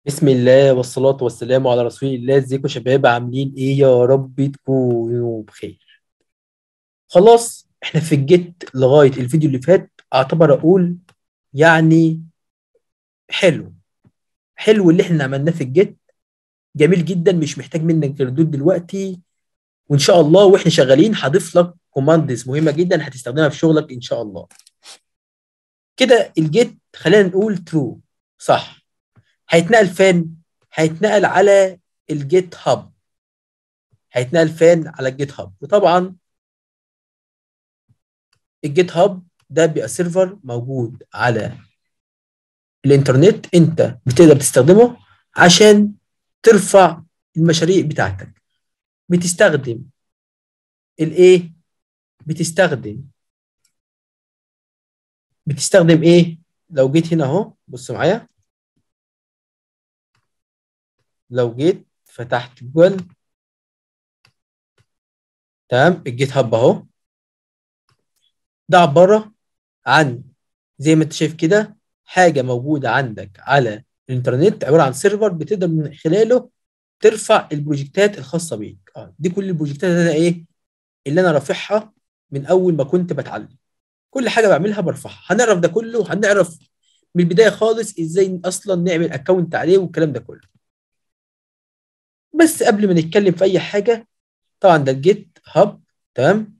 بسم الله والصلاة والسلام على رسول الله ازيكم يا شباب عاملين ايه يا رب تكونوا بخير خلاص احنا في الجيت لغاية الفيديو اللي فات اعتبر اقول يعني حلو حلو اللي احنا عملناه في الجيت جميل جدا مش محتاج منك غير دول دلوقتي وان شاء الله واحنا شغالين هضيف لك كوماندز مهمة جدا هتستخدمها في شغلك ان شاء الله كده الجيت خلينا نقول ترو صح هيتنقل فين؟ هيتنقل على الجيت هاب هيتنقل فين؟ على الجيت هاب وطبعا الجيت هاب ده بيبقى سيرفر موجود على الانترنت انت بتقدر تستخدمه عشان ترفع المشاريع بتاعتك بتستخدم الايه بتستخدم بتستخدم ايه لو جيت هنا اهو بص معايا لو جيت فتحت جوجل تمام الجيت هاب اهو ده عباره عن زي ما انت شايف كده حاجه موجوده عندك على الانترنت عباره عن سيرفر بتقدر من خلاله ترفع البروجكتات الخاصه بيك اه دي كل البروجكتات اللي انا ايه اللي انا رافعها من اول ما كنت بتعلم كل حاجه بعملها برفعها هنعرف ده كله هنعرف من البدايه خالص ازاي اصلا نعمل اكونت عليه والكلام ده كله بس قبل ما نتكلم في اي حاجه طبعا ده الجيت هاب تمام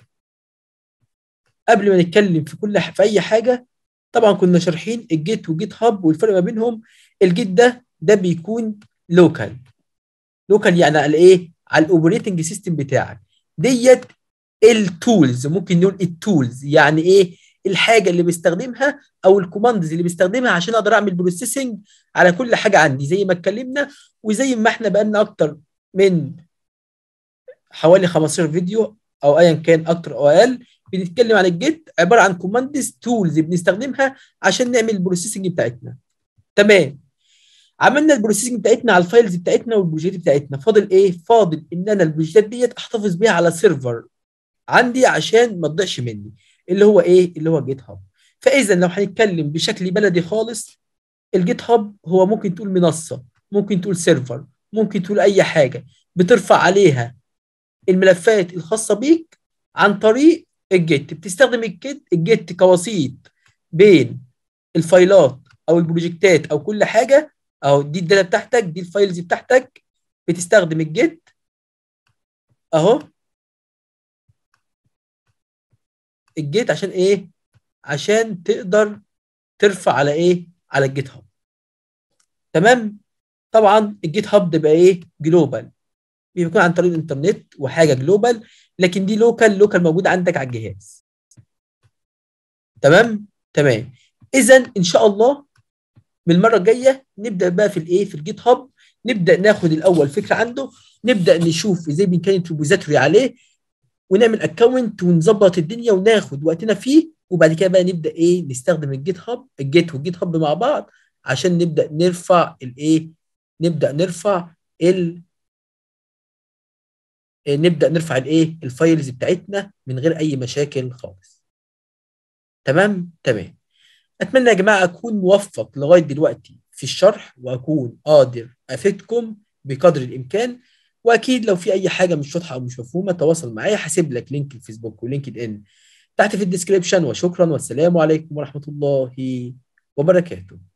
قبل ما نتكلم في كل في اي حاجه طبعا كنا شارحين الجيت وجيت هاب والفرق ما بينهم الجيت ده ده بيكون لوكال لوكال يعني على ايه على الاوبريتنج سيستم بتاعك ديت التولز ممكن نقول التولز يعني ايه الحاجه اللي بستخدمها او الكوماندز اللي بستخدمها عشان اقدر اعمل بروسيسنج على كل حاجه عندي زي ما اتكلمنا وزي ما احنا بقالنا اكتر من حوالي 15 فيديو او ايا كان اكتر او اقل بنتكلم عن الجيت عباره عن كوماندز تولز بنستخدمها عشان نعمل البروسيسنج بتاعتنا تمام عملنا البروسيسنج بتاعتنا على الفايلز بتاعتنا والبروجكتات بتاعتنا فاضل ايه فاضل ان انا البروجكتات ديت احتفظ بيها على سيرفر عندي عشان ما تضيعش مني اللي هو ايه اللي هو جيت هاب فاذا لو هنتكلم بشكل بلدي خالص الجيت هاب هو ممكن تقول منصه ممكن تقول سيرفر ممكن تقول اي حاجه بترفع عليها الملفات الخاصه بيك عن طريق الجيت بتستخدم الجيت الجيت كوسيط بين الفايلات او البروجكتات او كل حاجه اهو دي الداتا بتاعتك دي الفايلز بتاعتك بتستخدم الجيت اهو الجيت عشان ايه عشان تقدر ترفع على ايه على الجيت هاب تمام طبعا الجيت هاب ده بقى ايه جلوبال بيكون عن طريق الانترنت وحاجه جلوبال لكن دي لوكال لوكال موجوده عندك على الجهاز تمام تمام اذا ان شاء الله من المره الجايه نبدا بقى في الايه في الجيت هاب نبدا ناخد الاول فكره عنده نبدا نشوف ازاي بنكريت ريبوزيتوري عليه ونعمل اكونت ونظبط الدنيا وناخد وقتنا فيه وبعد كده بقى نبدا ايه نستخدم الجيت هاب الجيت والجيت هاب مع بعض عشان نبدا نرفع الايه نبدا نرفع ال نبدا نرفع الايه الفايلز بتاعتنا من غير اي مشاكل خالص تمام تمام اتمنى يا جماعه اكون موفق لغايه دلوقتي في الشرح واكون قادر افيدكم بقدر الامكان واكيد لو في اي حاجه مش واضحه او مش مفهومه تواصل معايا هسيب لك لينك الفيسبوك ولينكد ان تحت في الديسكريبشن وشكرا والسلام عليكم ورحمه الله وبركاته